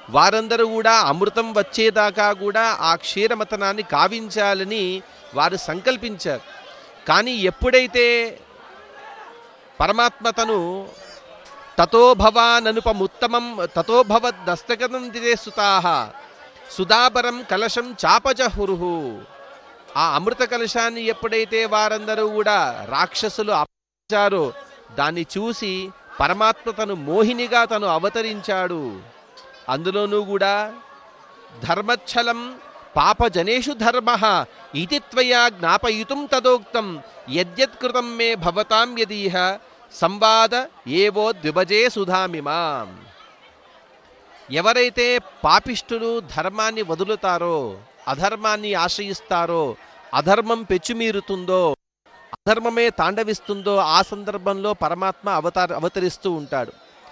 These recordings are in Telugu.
వారందరూ కూడా అమృతం వచ్చేదాకా కూడా ఆ క్షీరమతనాన్ని కావించాలని వారు సంకల్పించారు కానీ ఎప్పుడైతే పరమాత్మ తను తతోభవాననుపముత్తమం తతోభవద్దస్తగతం దిదే సుతాహ సుధాబరం కలశం చాపజహురుహు ఆ అమృత కలశాన్ని ఎప్పుడైతే వారందరూ కూడా రాక్షసులు అపచారో దాన్ని చూసి పరమాత్మ తను మోహినిగా తను అవతరించాడు అందులోనూ కూడా ధర్మచ్ఛలం పాపజనేషు ధర్మ ఇది త్వయా జ్ఞాపయితుం తదోక్తం యద్యత్కృతం మే భవతాం యదీహ సంవాద ఏవో ద్విభజే సుధామిమాం ఎవరైతే పాపిష్టులు ధర్మాన్ని వదులుతారో అధర్మాన్ని ఆశ్రయిస్తారో అధర్మం పెచ్చుమీరుతుందో అధర్మమే తాండవిస్తుందో ఆ సందర్భంలో పరమాత్మ అవతార అవతరిస్తూ ఉంటాడు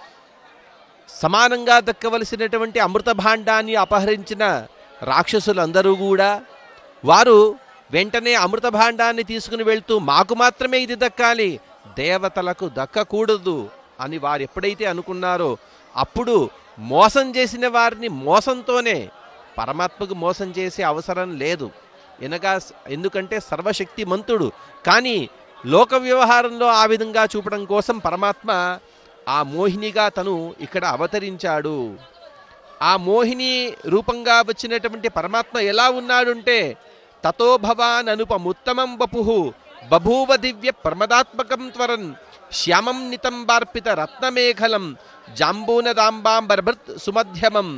సమానంగా దక్కవలసినటువంటి అమృత భాండాన్ని అపహరించిన రాక్షసులందరూ కూడా వారు వెంటనే అమృత భాండాన్ని తీసుకుని వెళ్తూ మాకు మాత్రమే ఇది దక్కాలి దేవతలకు దక్కకూడదు అని వారు ఎప్పుడైతే అనుకున్నారో అప్పుడు మోసం చేసిన వారిని మోసంతోనే పరమాత్మకు మోసం చేసే అవసరం లేదు ఎనగా ఎందుకంటే సర్వశక్తిమంతుడు కానీ లోక వ్యవహారంలో ఆ విధంగా చూపడం కోసం పరమాత్మ ఆ మోహినిగా తను ఇక్కడ అవతరించాడు ఆ మోహిని రూపంగా వచ్చినటువంటి పరమాత్మ ఎలా ఉన్నాడుంటే తతో భవాన్ అనుపముత్తమం వపుః బభూవ దివ్య ప్రమదాత్మకం త్వరన్ శ్యామం నితంబార్పిత రత్నమేఖలం జాంబూనదాంబాంబర్భృత్ సుమధ్యమం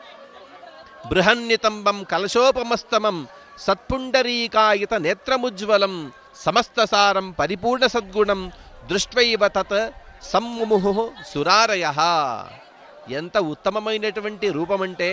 బృహన్నితంబం కలశోపమస్తమం సత్పుండరీకాయత నేత్రముజ్వలం సమస్తసారం పరిపూర్ణ సద్గుణం దృష్ట్వైవ తత్ సమ్ముహు సురారయ ఎంత ఉత్తమమైనటువంటి రూపమంటే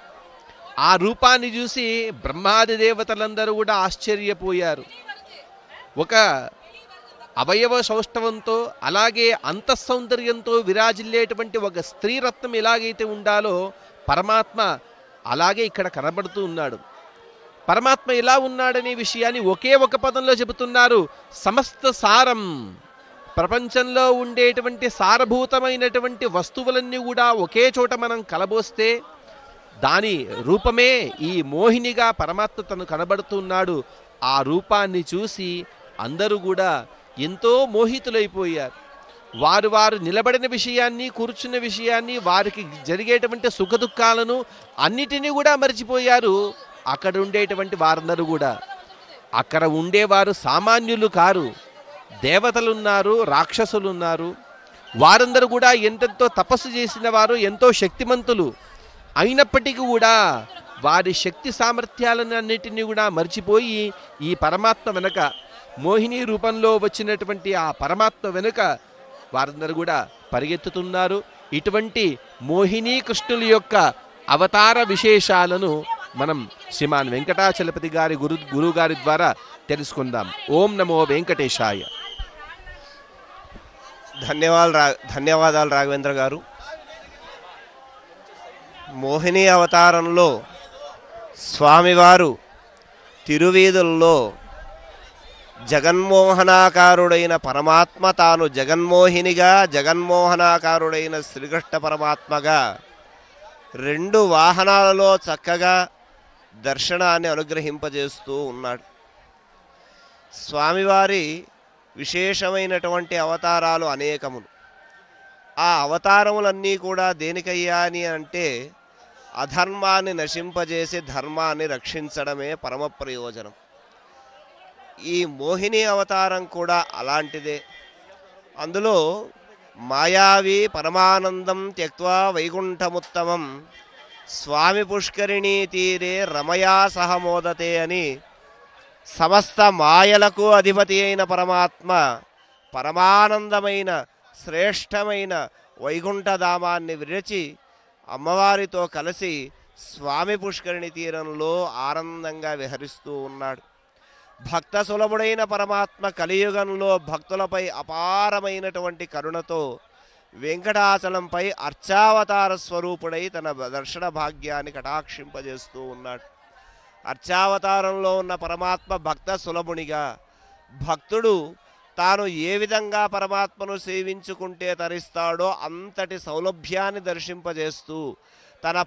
ఆ రూపాన్ని చూసి బ్రహ్మాది దేవతలందరూ కూడా ఆశ్చర్యపోయారు ఒక అవయవ సౌష్ఠవంతో అలాగే అంతఃసౌందర్యంతో విరాజిల్లేటువంటి ఒక స్త్రీరత్నం ఎలాగైతే ఉండాలో పరమాత్మ అలాగే ఇక్కడ కనబడుతూ ఉన్నాడు పరమాత్మ ఎలా ఉన్నాడనే విషయాన్ని ఒకే ఒక పదంలో చెబుతున్నారు సమస్త సారం ప్రపంచంలో ఉండేటువంటి సారభూతమైనటువంటి వస్తువులన్నీ కూడా ఒకే చోట మనం కలబోస్తే దాని రూపమే ఈ మోహినిగా పరమాత్మ తను కనబడుతున్నాడు ఆ రూపాన్ని చూసి అందరూ కూడా ఎంతో మోహితులైపోయారు వారు వారు నిలబడిన విషయాన్ని కూర్చున్న విషయాన్ని వారికి జరిగేటువంటి సుఖదుఖాలను అన్నిటినీ కూడా మర్చిపోయారు అక్కడ ఉండేటువంటి వారందరూ కూడా అక్కడ ఉండేవారు సామాన్యులు కారు దేవతలున్నారు రాక్షసులున్నారు వారందరూ కూడా ఎంతెంతో తపస్సు చేసిన వారు ఎంతో శక్తిమంతులు అయినప్పటికీ కూడా వారి శక్తి సామర్థ్యాలను అన్నిటినీ కూడా మర్చిపోయి ఈ పరమాత్మ వెనుక మోహిని రూపంలో వచ్చినటువంటి ఆ పరమాత్మ వెనుక వారందరూ కూడా పరిగెత్తుతున్నారు ఇటువంటి మోహిని కృష్ణుల యొక్క అవతార విశేషాలను మనం శ్రీమాన్ వెంకటాచలపతి గారి గురు గురువు గారి ద్వారా తెలుసుకుందాం ఓం నమో వెంకటేశాయ ధన్యవాదాలు రా ధన్యవాదాలు రాఘవేంద్ర గారు మోహిని అవతారంలో స్వామివారు తిరువీధుల్లో జగన్మోహనాకారుడైన పరమాత్మ తాను జగన్మోహినిగా జగన్మోహనాకారుడైన శ్రీకృష్ణ పరమాత్మగా రెండు వాహనాలలో చక్కగా దర్శనాన్ని అనుగ్రహింపజేస్తూ ఉన్నాడు స్వామివారి విశేషమైనటువంటి అవతారాలు అనేకములు ఆ అవతారములన్నీ కూడా దేనికయ్యా అని అంటే అధర్మాన్ని నశింపజేసి ధర్మాన్ని రక్షించడమే పరమ ప్రయోజనం ఈ మోహిని అవతారం కూడా అలాంటిదే అందులో మాయావి పరమానందం త్యక్వా వైకుంఠముత్తమం స్వామి పుష్కరిణీ తీరే రమయా సహమోదతే అని సమస్త మాయలకు అధిపతి అయిన పరమాత్మ పరమానందమైన శ్రేష్టమైన వైకుంఠధామాన్ని విరచి అమ్మవారితో కలిసి స్వామి పుష్కరిణి తీరంలో ఆనందంగా విహరిస్తూ ఉన్నాడు భక్త సులభుడైన పరమాత్మ కలియుగంలో భక్తులపై అపారమైనటువంటి కరుణతో వెంకటాచలంపై అర్చావతార స్వరూపుడై తన దర్శన భాగ్యాన్ని కటాక్షింపజేస్తూ ఉన్నాడు అర్చావతారంలో ఉన్న పరమాత్మ భక్త సులభునిగా భక్తుడు తాను ఏ విధంగా పరమాత్మను సేవించుకుంటే తరిస్తాడో అంతటి సౌలభ్యాన్ని దర్శింపజేస్తూ తన